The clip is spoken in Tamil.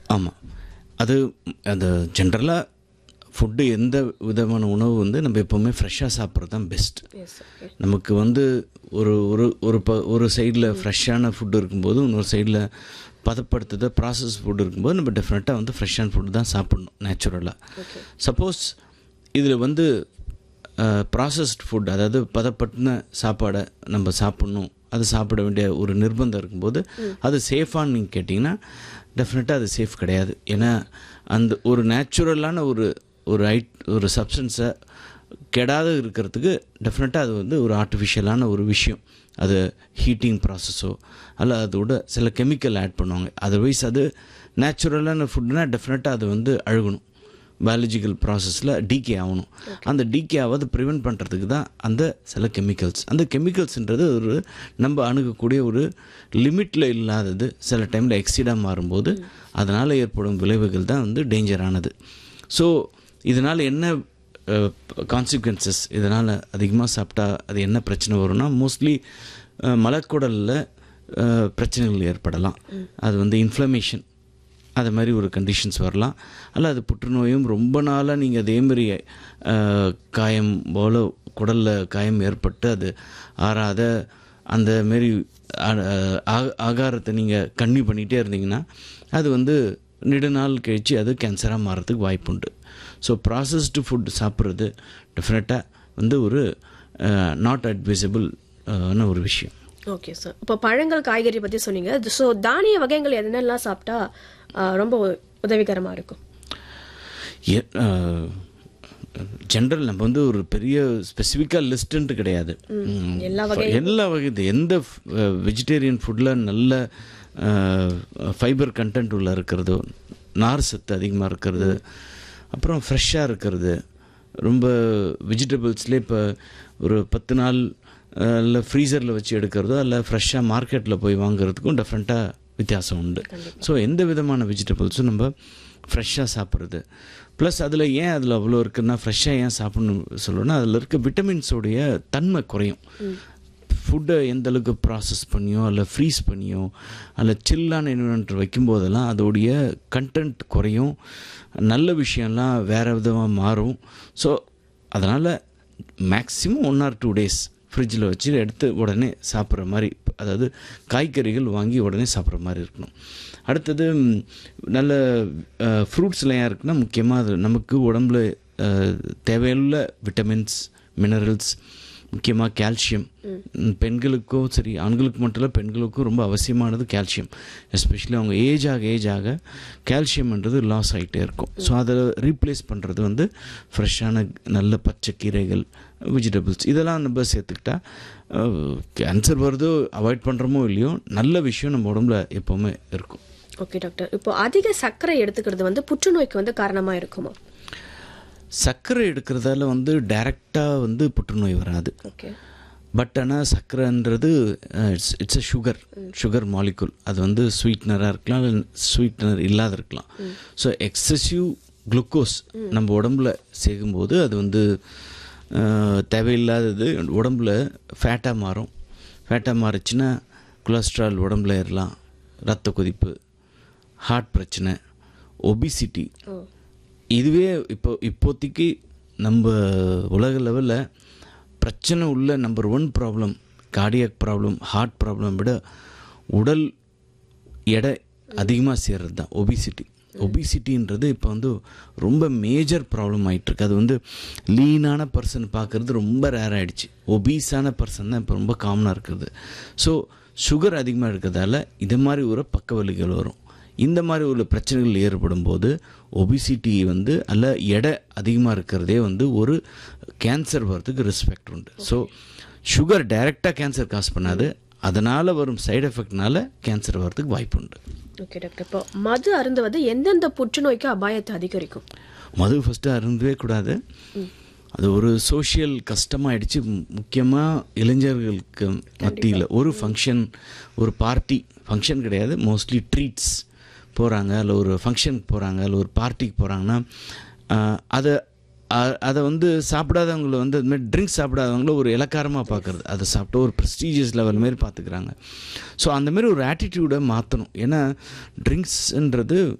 ஆமாம் அது அது ஜென்ரலாக ஃபுட்டு எந்த விதமான உணவு வந்து நம்ம எப்போவுமே ஃப்ரெஷ்ஷாக சாப்பிட்றது தான் பெஸ்ட் எஸ் ஓகே நமக்கு வந்து ஒரு ஒரு ஒரு ப ஒரு சைடில் ஃப்ரெஷ்ஷான ஃபுட்டு இருக்கும்போது இன்னொரு சைடில் பதப்படுத்துத ப்ராசஸ் ஃபுட் இருக்கும்போது நம்ம டெஃபினட்டாக வந்து ஃப்ரெஷ்ஷான ஃபுட்டு தான் சாப்பிடணும் நேச்சுரலாக ஓகே சப்போஸ் இதில் வந்து ப்ராசஸ்ட் ஃபுட் அதாவது பதப்பட்டின சாப்பாடை நம்ம சாப்பிட்ணும் அது சாப்பிட வேண்டிய ஒரு நிர்பந்தம் இருக்கும்போது அது சேஃபான்னு நீங்கள் கேட்டிங்கன்னா டெஃபினட்டாக அது சேஃப் கிடையாது ஏன்னா அந்த ஒரு நேச்சுரலான ஒரு ஒரு ஐட் ஒரு சப்ஸ்டன்ஸை கெடாத இருக்கிறதுக்கு டெஃபினட்டாக அது வந்து ஒரு ஆர்டிஃபிஷியலான ஒரு விஷயம் அது ஹீட்டிங் ப்ராசஸோ அல்ல அதோட சில கெமிக்கல் ஆட் பண்ணுவாங்க அதர்வைஸ் அது நேச்சுரலான ஃபுட்னா டெஃபினட்டாக அது வந்து அழுகணும் பயாலஜிக்கல் ப்ராசஸில் டீகே ஆகணும் அந்த டீகே ஆகாது ப்ரிவெண்ட் பண்ணுறதுக்கு தான் அந்த சில கெமிக்கல்ஸ் அந்த கெமிக்கல்ஸ்ன்றது ஒரு நம்ம அணுகக்கூடிய ஒரு லிமிட்டில் இல்லாதது சில டைமில் எக்ஸிடாக மாறும்போது அதனால் ஏற்படும் விளைவுகள் தான் வந்து டேஞ்சரானது ஸோ இதனால் என்ன கான்சிக்வன்சஸ் இதனால் அதிகமாக சாப்பிட்டா அது என்ன பிரச்சனை வரும்னா மோஸ்ட்லி மலக்குடலில் பிரச்சனைகள் ஏற்படலாம் அது வந்து இன்ஃப்ளமேஷன் அது மாதிரி ஒரு கண்டிஷன்ஸ் வரலாம் அல்ல அது புற்றுநோயும் ரொம்ப நாளாக நீங்கள் அதேமாரி அஹ், காயம் போல் குடலில் காயம் ஏற்பட்டு அது ஆறாத அந்த மாரி ஆ- ஆ- ஆகாரத்தை நீங்கள் கண்ணி பண்ணிகிட்டே இருந்தீங்கன்னா அது வந்து நெடுநாள் கழித்து அது கேன்சராக மாறதுக்கு வாய்ப்புண்டு ஸோ ப்ராசஸ்டு ஃபுட் சாப்பிட்றது டெஃபினட்டாக வந்து ஒரு நாட் அட்வைசபிள் ஒரு விஷயம் ஓகே சார் இப்போ பழங்கள் காய்கறி பற்றி சொன்னீங்க ஸோ தானிய வகைகள் என்னெல்லாம் சாப்பிட்டா ஆ, ரொம்ப உதவிகரமாக இருக்கும் ஜென்ரல் நம்ம வந்து ஒரு பெரிய ஸ்பெசிஃபிக்காக லிஸ்ட்டுன்ட்டு கிடையாது ம், எல்லா எல்லா வகை இது எந்த வெஜிடேரியன் ஃபுட்டில் நல்ல ஃபைபர் கண்டென்ட் உள்ள இருக்கிறதோ நார் சத்து அதிகமாக இருக்கிறது அப்புறம் ஃப்ரெஷ்ஷாக இருக்கிறது ரொம்ப வெஜிடபிள்ஸ்லேயே இப்போ ஒரு பத்து நாள் இல்லை ஃப்ரீசரில் வச்சு எடுக்கிறதோ இல்லை ஃப்ரெஷ்ஷாக மார்க்கெட்டில் போய் வாங்குறதுக்கும் டிஃப்ரெண்ட்டாக வித்தியாசம் உண்டு ஸோ எந்த விதமான வெஜிடபிள்ஸும் நம்ம ஃப்ரெஷ்ஷாக சாப்பிட்றது ப்ளஸ் அதில் ஏன் அதில் அவ்வளோ இருக்குன்னா ஃப்ரெஷ்ஷாக ஏன் சாப்பிடணும் சொல்லணும்னா அதில் இருக்க விட்டமின்ஸோடைய தன்மை குறையும் ஃபுட்டை எந்த அளவுக்கு ப்ராசஸ் பண்ணியோ அல்ல ஃப்ரீஸ் பண்ணியோ அல்ல சில்லான என்விரான்மெண்ட் வைக்கும்போதெல்லாம் அதோடைய கண்டென்ட் குறையும் நல்ல விஷயம்லாம் வேறு விதமாக மாறும் ஸோ அதனால் maximum one or two days ஃப்ரிட்ஜில் வச்சு எடுத்து உடனே சாப்பிட்ற மாதிரி அதாவது காய்கறிகள் வாங்கி உடனே சாப்பிட்ற மாதிரி இருக்கணும் அடுத்தது ம், நல்ல ஃப்ரூட்ஸ்லாம் ஏன் இருக்குன்னா முக்கியமாக அது நமக்கு உடம்புல அஹ், தேவையுள்ள விட்டமின்ஸ் மினரல்ஸ் முக்கியமாக கால்சியம் பெண்களுக்கும் சரி ஆண்களுக்கு மட்டும் இல்லை பெண்களுக்கும் ரொம்ப அவசியமானது கால்சியம் எஸ்பெஷலி அவங்க ஏஜ் ஆக ஏஜ் ஆக கால்சியம்ன்றது லாஸ் ஆகிட்டே இருக்கும் ஸோ அதை ரீப்ளேஸ் பண்ணுறது வந்து ஃப்ரெஷ்ஷான நல்ல பச்சை கீரைகள் வெஜிடபிள்ஸ் இதெல்லாம் நம்ம சேர்த்துக்கிட்டா கேன்சர் வருதோ அவாய்ட் பண்ணுறோமோ இல்லையோ நல்ல விஷயம் நம்ம உடம்புல எப்போவுமே இருக்கும் ஓகே டாக்டர் இப்போ அதிக சர்க்கரை எடுத்துக்கிறது வந்து புற்றுநோய்க்கு வந்து காரணமாக இருக்குமா சர்க்கரை எடுக்கிறதால வந்து டைரெக்டாக வந்து புற்றுநோய் வராது ஓகே பட் ஆனால் சர்க்கரைன்றது it's it's a sugar sugar molecule அது வந்து ஸ்வீட்னராக இருக்கலாம் இல்லை ஸ்வீட்னர் இல்லாத இருக்கலாம் ஸோ எக்ஸசிவ் குளுக்கோஸ் நம்ம உடம்புல சேர்க்கும்போது அது வந்து அஹ், தேவையில்லாதது உடம்புல ஃபேட்டாக மாறும் ஃபேட்டாக மாறுச்சுன்னா கொலஸ்ட்ரால் உடம்புல ஏறலாம் ரத்த கொதிப்பு ஹார்ட் பிரச்சனை ஒபிசிட்டி ஓ இதுவே இப்போ இப்போதைக்கு நம்ம உலக லெவலில் பிரச்சனை உள்ள number one problem cardiac problem heart problem விட உடல் எடை அதிகமாக சேர்றது தான் ஒபிசிட்டி ஒபிசிட்டின்றது இப்போ வந்து ரொம்ப மேஜர் ப்ராப்ளம் ஆயிட்டிருக்கு அது வந்து லீனான பர்சன் பார்க்குறது ரொம்ப ரேர் ஆயிடுச்சு ஒபீஸான பர்சன் தான் இப்போ ரொம்ப காமனாக இருக்குது ஸோ சுகர் அதிகமாக இருக்கிறதால இது மாதிரி ஒரு பக்க வலிகள் வரும் இந்த மாதிரி ஒரு பிரச்சனைகள் ஏற்படும் போது ஒபிசிட்டி வந்து அல்ல எடை அதிகமாக இருக்கிறதே வந்து ஒரு கேன்சர் வர்றதுக்கு ரெஸ்பெக்ட் உண்டு ஸோ சுகர் டைரெக்டாக கேன்சர் காஸ் பண்ணாது அதனால் வரும் சைடு எஃபெக்ட்னால கேன்சர் வர்றதுக்கு வாய்ப்பு உண்டு ஓகே டாக்டர் இப்போ மது அருந்துவது எந்தெந்த புற்றுநோய்க்கு அபாயத்தை அதிகரிக்கும் மது ஃபஸ்ட்டு அருந்தவே கூடாது அது ஒரு சோஷியல் கஷ்டமாயிடுச்சு முக்கியமாக இளைஞர்களுக்கு மத்தியில் ஒரு ஃபங்க்ஷன் ஒரு பார்ட்டி ஃபங்க்ஷன் கிடையாது மோஸ்ட்லி ட்ரீட்ஸ் போகிறாங்க இல்லை ஒரு ஃபங்க்ஷனுக்கு போகிறாங்க இல்லை ஒரு பார்ட்டிக்கு போகிறாங்கன்னா அதை அ- அதை வந்து சாப்பிடாதவங்கள வந்து அது மாதிரி ட்ரிங்க்ஸ் சாப்பிடாதவங்கள ஒரு இலக்காரமாக பார்க்குறது அதை சாப்பிட்டு ஒரு ப்ரெஸ்டீஜியஸ் லெவல் மாரி பார்த்துக்கிறாங்க ஸோ அந்த மாதிரி ஒரு ஆட்டிடியூடை மாற்றணும் ஏன்னா ட்ரிங்க்ஸ்ன்றது